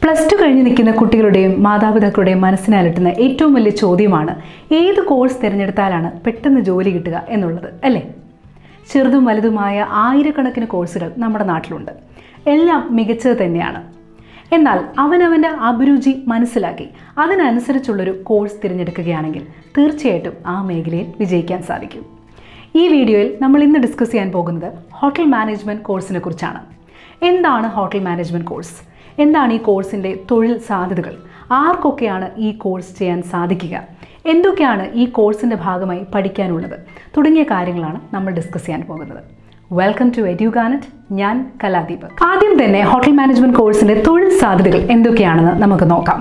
plus two കഴിഞ്ഞ് നിൽക്കുന്ന കുട്ടികളുടെയും മാതാപിതാക്കളുടെയും മനസ്സിനെ അലട്ടുന്ന ഏറ്റവും വലിയ ചോദ്യമാണ് ഏത് കോഴ്സ് തിരഞ്ഞെടുത്താലാണ് പെട്ടെന്ന് ജോലി കിട്ടുക എന്നുള്ളത് അല്ലേ ചെറുതും വലുതുമായ ആയിരക്കണക്കിന് കോഴ്സുകൾ നമ്മുടെ നാട്ടിലുണ്ട് എല്ലാം മികച്ചത് തന്നെയാണ് എന്നാൽ അവനവൻ്റെ അഭിരുചി മനസ്സിലാക്കി അതിനനുസരിച്ചുള്ളൊരു കോഴ്സ് തിരഞ്ഞെടുക്കുകയാണെങ്കിൽ തീർച്ചയായിട്ടും ആ മേഖലയിൽ വിജയിക്കാൻ സാധിക്കും ഈ വീഡിയോയിൽ നമ്മൾ ഇന്ന് ഡിസ്കസ് ചെയ്യാൻ പോകുന്നത് ഹോട്ടൽ മാനേജ്മെൻറ്റ് കോഴ്സിനെ കുറിച്ചാണ് എന്താണ് ഹോട്ടൽ മാനേജ്മെൻറ്റ് കോഴ്സ് എന്താണ് ഈ കോഴ്സിൻ്റെ തൊഴിൽ സാധ്യതകൾ ആർക്കൊക്കെയാണ് ഈ കോഴ്സ് ചെയ്യാൻ സാധിക്കുക എന്തൊക്കെയാണ് ഈ കോഴ്സിൻ്റെ ഭാഗമായി പഠിക്കാനുള്ളത് തുടങ്ങിയ കാര്യങ്ങളാണ് നമ്മൾ ഡിസ്കസ് ചെയ്യാൻ പോകുന്നത് വെൽക്കം ടു എഡ്യു ഗാനറ്റ് ഞാൻ കലാദീപ് ആദ്യം തന്നെ ഹോട്ടൽ മാനേജ്മെൻറ്റ് കോഴ്സിൻ്റെ തൊഴിൽ സാധ്യതകൾ എന്തൊക്കെയാണെന്ന് നമുക്ക് നോക്കാം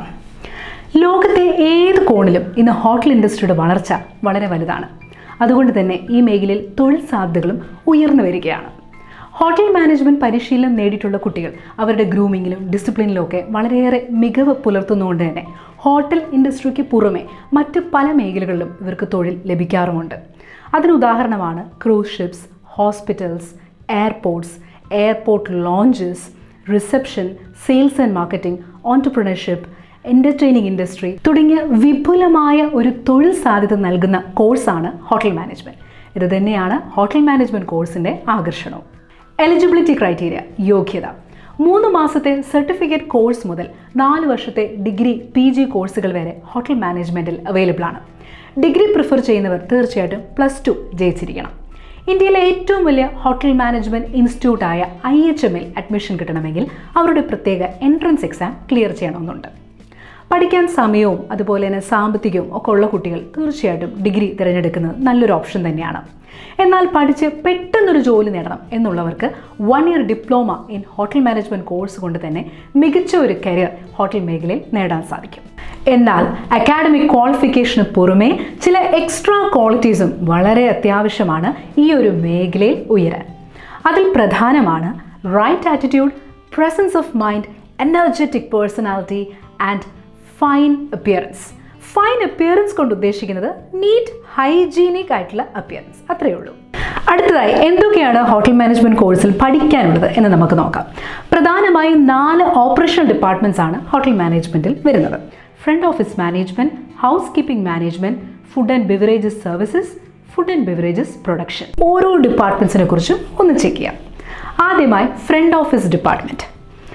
ലോകത്തെ ഏത് കോണിലും ഇന്ന് ഹോട്ടൽ ഇൻഡസ്ട്രിയുടെ വളർച്ച വളരെ വലുതാണ് അതുകൊണ്ട് തന്നെ ഈ മേഖലയിൽ തൊഴിൽ സാധ്യതകളും ഉയർന്നു വരികയാണ് ഹോട്ടൽ മാനേജ്മെൻറ്റ് പരിശീലനം നേടിയിട്ടുള്ള കുട്ടികൾ അവരുടെ ഗ്രൂമിങ്ങിലും ഡിസിപ്ലിനിലും ഒക്കെ വളരെയേറെ മികവ് പുലർത്തുന്നതുകൊണ്ട് തന്നെ ഹോട്ടൽ ഇൻഡസ്ട്രിക്ക് പുറമെ മറ്റ് പല മേഖലകളിലും ഇവർക്ക് തൊഴിൽ ലഭിക്കാറുമുണ്ട് അതിനുദാഹരണമാണ് cruise ships hospitals airports airport lounges reception sales and marketing entrepreneurship entertaining industry തുടങ്ങിയ വിപുലമായ ഒരു തൊഴിൽ സാധ്യത നൽകുന്ന കോഴ്സാണ് ഹോട്ടൽ മാനേജ്മെൻറ്റ് ഇത് തന്നെയാണ് ഹോട്ടൽ മാനേജ്മെൻറ്റ് കോഴ്സിൻ്റെ ആകർഷണവും എലിജിബിലിറ്റി ക്രൈറ്റീരിയ യോഗ്യത മൂന്ന് മാസത്തെ സർട്ടിഫിക്കറ്റ് കോഴ്സ് മുതൽ നാല് വർഷത്തെ ഡിഗ്രി പി ജി കോഴ്സുകൾ വരെ ഹോട്ടൽ മാനേജ്മെൻറ്റിൽ അവൈലബിൾ ആണ് ഡിഗ്രി പ്രിഫർ ചെയ്യുന്നവർ തീർച്ചയായിട്ടും പ്ലസ് ടു ജയിച്ചിരിക്കണം ഇന്ത്യയിലെ ഏറ്റവും വലിയ ഹോട്ടൽ മാനേജ്മെൻറ്റ് ഇൻസ്റ്റിറ്റ്യൂട്ടായ ഐ എച്ച് എമ്മിൽ അഡ്മിഷൻ കിട്ടണമെങ്കിൽ അവരുടെ പ്രത്യേക എൻട്രൻസ് എക്സാം ക്ലിയർ ചെയ്യണമെന്നുണ്ട് പഠിക്കാൻ സമയവും അതുപോലെ തന്നെ സാമ്പത്തികവും ഒക്കെ ഉള്ള കുട്ടികൾ തീർച്ചയായിട്ടും ഡിഗ്രി തിരഞ്ഞെടുക്കുന്നത് നല്ലൊരു ഓപ്ഷൻ തന്നെയാണ് എന്നാൽ പഠിച്ച് പെട്ടെന്നൊരു ജോലി നേടണം എന്നുള്ളവർക്ക് one year diploma in hotel management course കൊണ്ട് തന്നെ മികച്ച ഒരു കരിയർ ഹോട്ടൽ മേഖലയിൽ നേടാൻ സാധിക്കും എന്നാൽ അക്കാഡമിക് ക്വാളിഫിക്കേഷന് പുറമേ ചില എക്സ്ട്രാ ക്വാളിറ്റീസും വളരെ അത്യാവശ്യമാണ് ഈ ഒരു മേഖലയിൽ ഉയരാൻ അതിൽ പ്രധാനമാണ് right attitude presence of mind energetic personality and fine appearance fine appearance കൊണ്ട് ഉദ്ദേശിക്കുന്നത് നീറ്റ് ഹൈജീനിക് ആയിട്ടുള്ള അപ്പിയറൻസ് അത്രയേ ഉള്ളൂ അടുത്തതായി എന്തൊക്കെയാണ് ഹോട്ടൽ മാനേജ്മെൻറ്റ് കോഴ്സിൽ പഠിക്കാനുള്ളത് എന്ന് നമുക്ക് നോക്കാം പ്രധാനമായും നാല് ഓപ്പറേഷണൽ ഡിപ്പാർട്ട്മെൻറ്റ്സ് ആണ് ഹോട്ടൽ മാനേജ്മെൻറ്റിൽ വരുന്നത് front office management housekeeping management food and beverages services food and beverages production ഓരോ ഡിപ്പാർട്ട്മെൻറ്റ്സിനെ കുറിച്ചും ഒന്ന് ചെക്ക് ചെയ്യാം ആദ്യമായി front office department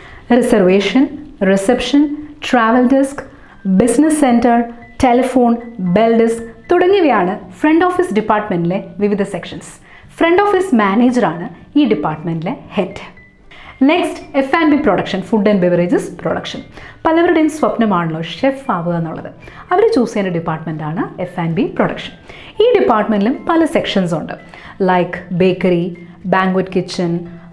reservation reception travel desk business centre telephone bell desk തുടങ്ങിയവയാണ് ഫ്രണ്ട് ഓഫീസ് ഡിപ്പാർട്ട്മെൻറ്റിലെ വിവിധ സെക്ഷൻസ് ഫ്രണ്ട് ഓഫീസ് മാനേജറാണ് ഈ ഡിപ്പാർട്ട്മെൻറ്റിലെ head next F and B production food and beverages production പലവരുടെയും സ്വപ്നമാണല്ലോ ഷെഫ് ആവുക എന്നുള്ളത് അവർ ചൂസ് ചെയ്യുന്ന ഡിപ്പാർട്ട്മെൻറ്റാണ് എഫ് ആൻഡ് ബി പ്രൊഡക്ഷൻ ഈ ഡിപ്പാർട്ട്മെൻറ്റിലും പല സെക്ഷൻസ് ഉണ്ട് like bakery banquet kitchen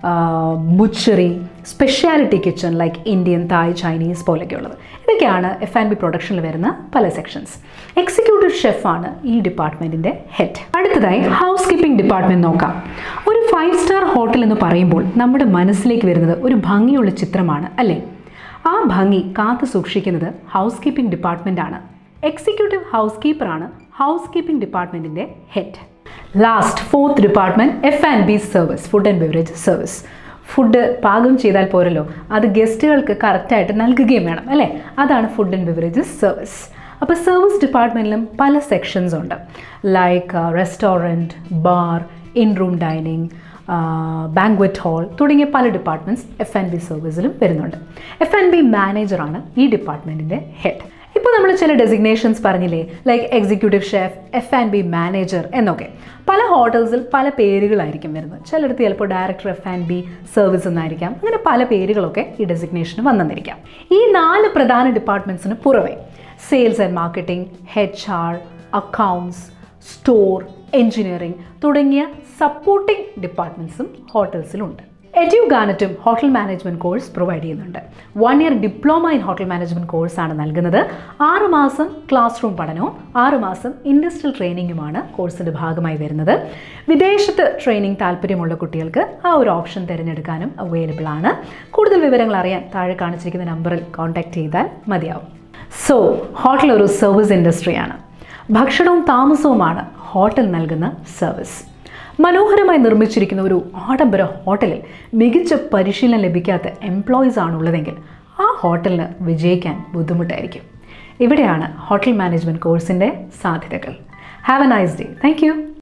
butchery speciality kitchen like Indian Thai Chinese പോലെയൊക്കെയുള്ളത് ഇതൊക്കെയാണ് എഫ് ആൻഡ് ബി പ്രൊഡക്ഷനിൽ വരുന്ന പല സെക്ഷൻസ് എക്സിക്യൂട്ടീവ് ഷെഫാണ് ഈ ഡിപ്പാർട്ട്മെൻറ്റിൻ്റെ ഹെഡ് അടുത്തതായി ഹൗസ് കീപ്പിംഗ് ഡിപ്പാർട്ട്മെൻറ്റ് നോക്കാം ഒരു ഫൈവ് സ്റ്റാർ ഹോട്ടൽ എന്ന് പറയുമ്പോൾ നമ്മുടെ മനസ്സിലേക്ക് വരുന്നത് ഒരു ഭംഗിയുള്ള ചിത്രമാണ് അല്ലേ ആ ഭംഗി കാത്തു സൂക്ഷിക്കുന്നത് ഹൗസ് കീപ്പിംഗ് ഡിപ്പാർട്ട്മെൻറ്റാണ് എക്സിക്യൂട്ടീവ് ഹൗസ് കീപ്പറാണ് ഹൗസ് കീപ്പിംഗ് ഡിപ്പാർട്ട്മെൻറ്റിൻ്റെ head last fourth department F and B service food and beverage service food പാകം ചെയ്താൽ പോരല്ലോ അത് ഗസ്റ്റുകൾക്ക് കറക്റ്റായിട്ട് നൽകുകയും വേണം അല്ലേ അതാണ് ഫുഡ് ആൻഡ് ബെവറേജസ് സർവീസ് അപ്പോൾ സർവീസ് ഡിപ്പാർട്ട്മെൻറ്റിലും പല സെക്ഷൻസ് ഉണ്ട് like restaurant bar in room dining banquet hall തുടങ്ങിയ പല ഡിപ്പാർട്ട്മെൻറ്റ്സ് എഫ് ആൻഡ് ബി സർവീസിലും വരുന്നുണ്ട് എഫ് ആൻഡ് ബി മാനേജറാണ് ഈ ഡിപ്പാർട്ട്മെൻറ്റിൻ്റെ ഹെഡ് ഇപ്പോൾ നമ്മൾ ചില ഡെസിഗ്നേഷൻസ് പറഞ്ഞില്ലേ like executive chef F and B manager എന്നൊക്കെ പല ഹോട്ടൽസിൽ പല പേരുകളായിരിക്കും വരുന്നത് ചിലടത്ത് ചിലപ്പോൾ director F and B service എന്നായിരിക്കാം അങ്ങനെ പല പേരുകളൊക്കെ ഈ ഡെസിഗ്നേഷന് വന്നെന്നിരിക്കാം ഈ നാല് പ്രധാന ഡിപ്പാർട്ട്മെൻറ്റ്സിന് പുറമെ sales and marketing H R accounts store engineering തുടങ്ങിയ സപ്പോർട്ടിംഗ് ഡിപ്പാർട്ട്മെൻറ്റ്സും ഹോട്ടൽസിലുണ്ട് എഡ്യു ഗാനറ്റും ഹോട്ടൽ മാനേജ്മെൻറ്റ് കോഴ്സ് പ്രൊവൈഡ് ചെയ്യുന്നുണ്ട് one year diploma in hotel management കോഴ്സാണ് നൽകുന്നത് ആറ് മാസം ക്ലാസ് റൂം പഠനവും ആറ് മാസം ഇൻഡസ്ട്രിയൽ ട്രെയിനിങ്ങുമാണ് കോഴ്സിൻ്റെ ഭാഗമായി വരുന്നത് വിദേശത്ത് ട്രെയിനിങ് താല്പര്യമുള്ള കുട്ടികൾക്ക് ആ ഒരു ഓപ്ഷൻ തിരഞ്ഞെടുക്കാനും അവൈലബിൾ ആണ് കൂടുതൽ വിവരങ്ങൾ അറിയാൻ താഴെ കാണിച്ചിരിക്കുന്ന നമ്പറിൽ കോൺടാക്റ്റ് ചെയ്താൽ മതിയാവും സോ ഹോട്ടൽ ഒരു സർവീസ് ഇൻഡസ്ട്രിയാണ് ഭക്ഷണവും താമസവുമാണ് ഹോട്ടൽ നൽകുന്ന സർവീസ് മനോഹരമായി നിർമ്മിച്ചിരിക്കുന്ന ഒരു ആഡംബര ഹോട്ടലിൽ മികച്ച പരിശീലനം ലഭിക്കാത്ത എംപ്ലോയീസ് ആണുള്ളതെങ്കിൽ ആ ഹോട്ടലിന് വിജയിക്കാൻ ബുദ്ധിമുട്ടായിരിക്കും ഇവിടെയാണ് ഹോട്ടൽ മാനേജ്മെൻറ്റ് കോഴ്സിൻ്റെ സാധ്യതകൾ have a nice day thank